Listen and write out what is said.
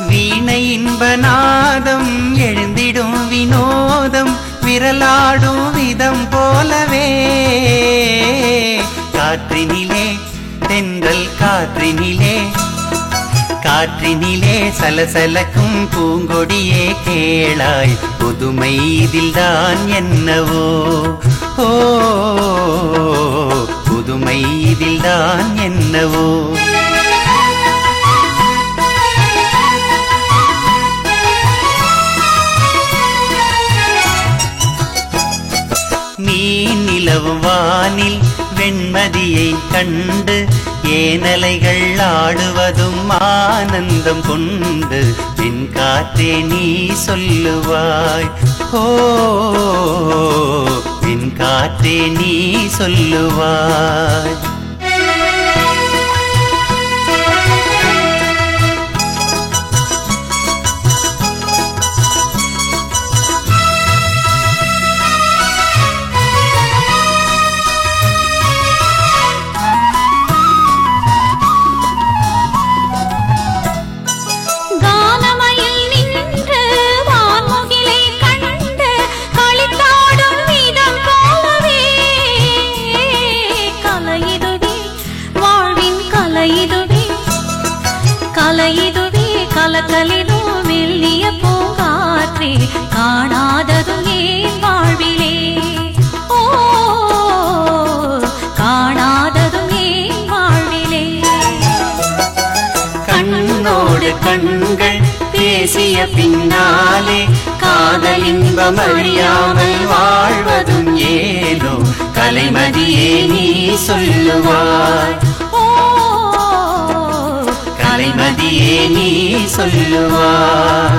வீணை இன்பநாதம் எழுந்திடும் வினோதம் விரலாடும் விதம் போலவே காற்றினிலே தென்றல் காற்றினிலே காற்றினிலே சலசலக்கும் பூங்கொடியே கேளாய் புதுமை இதில்தான் என்னவோ ஓ புதுமை இதில்தான் என்னவோ நீ நிலவும் வானில் வெண்மதியை கண்டு ஏனலைகள் ஆடுவதும் ஆனந்தம் கொண்டு பின் காற்றே நீ சொல்லுவாய் ஓ பின் காற்றே நீ சொல்லுவாய் கானமயில் நின்று வான்முகிலை கண்டு களித்தாடும் விதம் போலவே கலையிதுவே வாழ்வின் கலையிதுவே கலையிதுவே கலக்கலிதோ மெல்லிய பூங்காற்றே காணாததும் ஏன் வாழ்விலே ஓ காணாததும் ஏன் வாழ்விலே கண்ணோடு கண்கள் பேசிய பின்னாலே காதல் இன்பம் அழியாமல் வாழ்வதும் ஏனோ கலைமதியே நீ சொல்லுவாய் ஓ கலைமதியே நீ சொல்லுவாய்